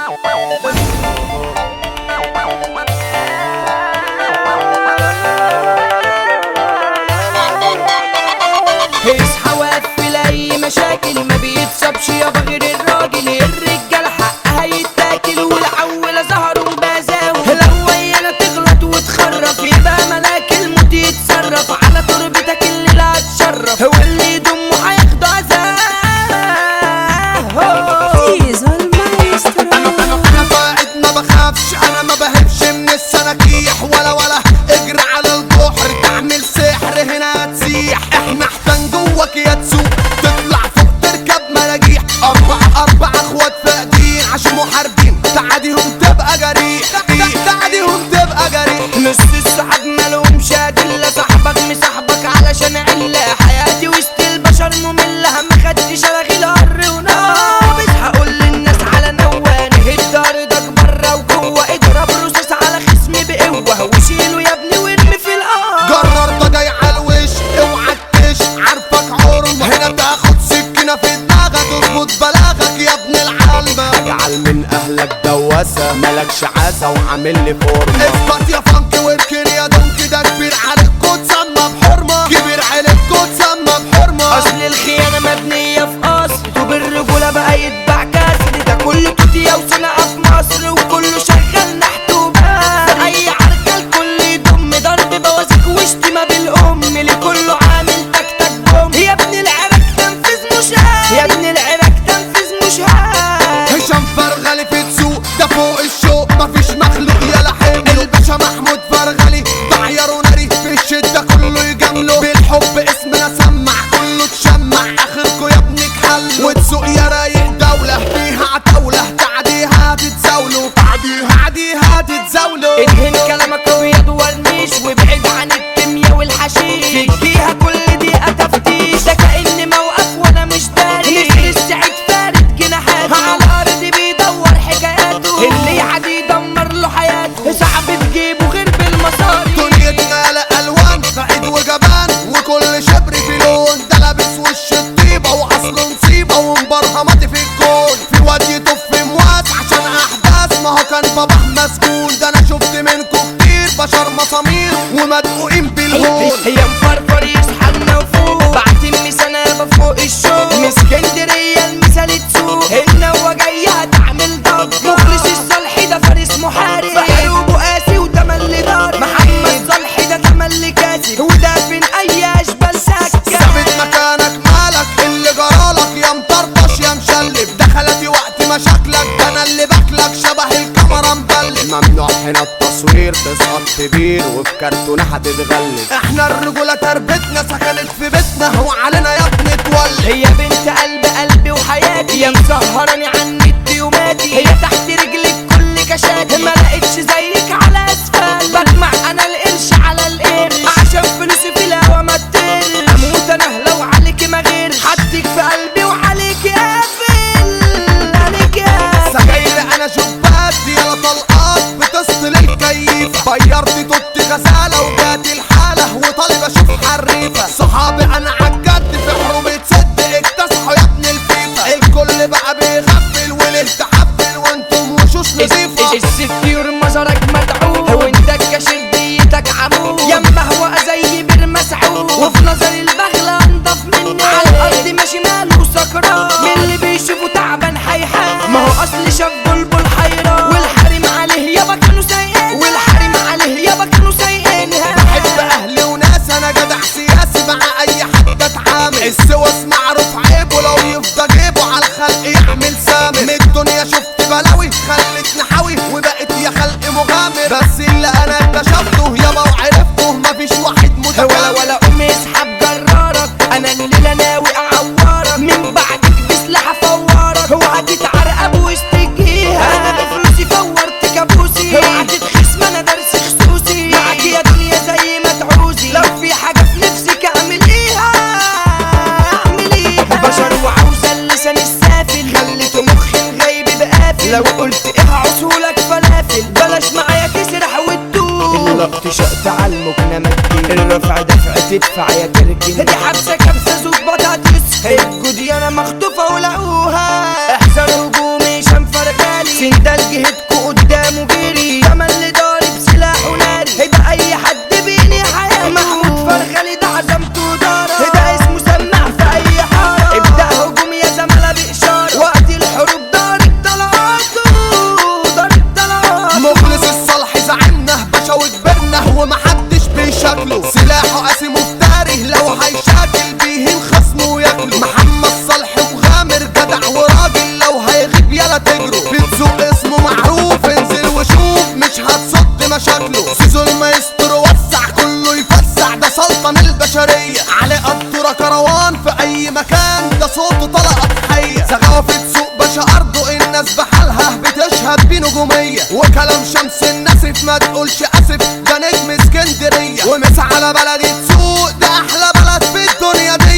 اصحى وقفل اي مشاكل ما بيتصابش يابا غير الراجل الرجال حقها يتاكل والعولة ظهروا بزاوي لو ويانا تغلط وتخرف يبقى ملاك الموت يتصرف على تربتك اللي لا تشرف واللي يضمه هياخده عذاب He's all maestro. انا قائد ما بخافش انا ما بهبش من السناكيح ولا ولا اجري على البحر تعمل سحر هنا هتسيح احنا احسن جواك يا تسوق تطلع فوق تركب مراجيح اربع اربع اخوات فاقدين عشان محاربين تعاديهم تبقى جريح تعاديهم تبقى جريح نص الصحاب مالهمش ادله صاحبك مصاحبك علشان عله حياتي وسط البشر ممله ما خدتش الاغي هر ونار هقول للناس على نواني الدار ده بره وجوه اضرب رصاص على خصمي بقوه وشيله يا ابني وارمي في الارض جرر ده جاي على الوش اوعى تكش عارفك عرم هنا تاخد سكينة في دماغك تظبط بلاغك يا ابن العلمة اجعل من اهلك دواسة مالكش عاسة وعامل لي فورمة اثبت يا فانك واركن يا دونك ده كبير عليكوا تسمى بحرمة كبير عليكوا تسمى بحرمة اصل الخيانه مبنيه في قصر طوب الرجوله بقى يتباع كسر ده كله توتيه وصناعه في مصر وكله شغال نحت وبس اي عركه الكل يضم ضرب بوازيك وشتيمه بالام لكله عامل تك تك بوم يا ابن العراك تنفذ مشاهد يا ابن العراك تنفذ مشاهد هشام فرغلي في تسوق ده فوق الشوق مفيش مخلوق يا لحم الباشا محمود فرغلي بعيره ناري في الشدة كله يجامله بالحب اسمنا سمع كله تشمع اخركوا يا ابنك حل وتسوق يا رايق دولة فيها عتاولة تعديها هتتزاولوا بعديها عديها هتتزاولوا ادهن كلامك ابيض ورميش وابعد عن الكيميا والحشيش فيها كل دقيقة تفتيش ده كأن موقف وانا مش داري نسر السعيد فارد جناحاته على الارض بيدور حكاياته اللي يعدي يدمر له حياته صعب تجيبه غير بالمصاري دنيتنا لا الوان بعيد وجبان وكل شبر في لون ده لابس وش الطيبه واصله نصيبه ومبرهمات في الكون في واد يطف مواد عشان احداث ما هو كان باباه مسجون ده انا شفت منكم كتير بشر مسامير ومدقوقين بالهون هي مفرفر يصحى لنا وفوق بعتم سنابة فوق الشوق من اسكندرية المثال تسوق النوة جاية هتعمل ضجة مخلص الصالحي ده فارس محارب في حروبه قاسي وتملي دار محمد صالحي ده تملي كاسب وده فين أي أشبال سكة ثابت مكانك مالك اللي جرالك يا مطرطش يا مشلب دخلتي وقت مشاكلك ده انا اللي باكلك شبه الكاميرا مبلب ممنوع هنا التصوير تسقط في بير وفي كرتونه هتتغلب احنا الرجوله تربتنا سكنت في بيتنا وعلينا يا ابني تولد هي بنت قلب قلبي وحياتي يا مسهراني عن النت وماتي هي تحت رجلي بكل كشاتي ما لقيتش زيك على اسفل بجمع انا القرش على القرش عشان فلوسي في الهوا ما تطير اموت انا لو عليك ما غير حطك في قلبي وعليك قافل عليك قافل سجاير انا شبات يلا طلقات بتصل الكيف غيرت توت غسالة وجات الحالة وطالب اشوف حريفة صحابي انا عالجد في حروب تصد اكتسحوا يا ابن الفيفا الكل بقى بيغفل وليه تحفل وانتم وشوش نضيفة السكيور مزارك مدعو وانت الكاشير ديتك عمو يما هو زي بير مسحوق وفي نظر البغلة انضف مني على الارض ماشي ماله سكران من اللي بيشوفه تعبان حيحان ما هو اصل شاف بلبل حيران والحريم عليه يابا كانوا سايقين والحريم عليه يابا كانوا سايقين بحب اهلي وناس انا جدع سياسي مع اي حد اتعامل السوس معروف عيبه لو يفضى جيبه على الخلق يعمل سامر من الدنيا شفت بلاوي خلتني حاوي وبقيت يا خلق مغامر بس اللي انا اكتشفته يابا وعرفته مفيش واحد ولا متكامل ولا قوم اسحب جرارك انا الليله ناوي اعورك من بعدك بسلاح افورك اوعى تتعرقب واشتكيها انا بفلوسي فورت كابوسي اوعى تتخس ما انا دارس خصوصي معاك يا دنيا زي ما تعوزي لو في حاجه في نفسك اعمليها اعمليها بشر وعاوزه اللسان السافل خليت مخي غايب بقافل لو قلت ايه هعصهولك فلافل بلاش معايا تسرح وتدوب اللقط شقت على المكنة مكين الرفع دفع تدفع يا تركن دي حبسة كبسة زوج بطاطس الجودي انا مخطوفة ولقوها احذر هجومي شنفر غالي سندال الناس بحالها بتشهد بنجومية وكلام شمس الناسف ما تقولش اسف ده نجم اسكندرية ومس على بلدي تسوق ده احلى بلد في الدنيا دي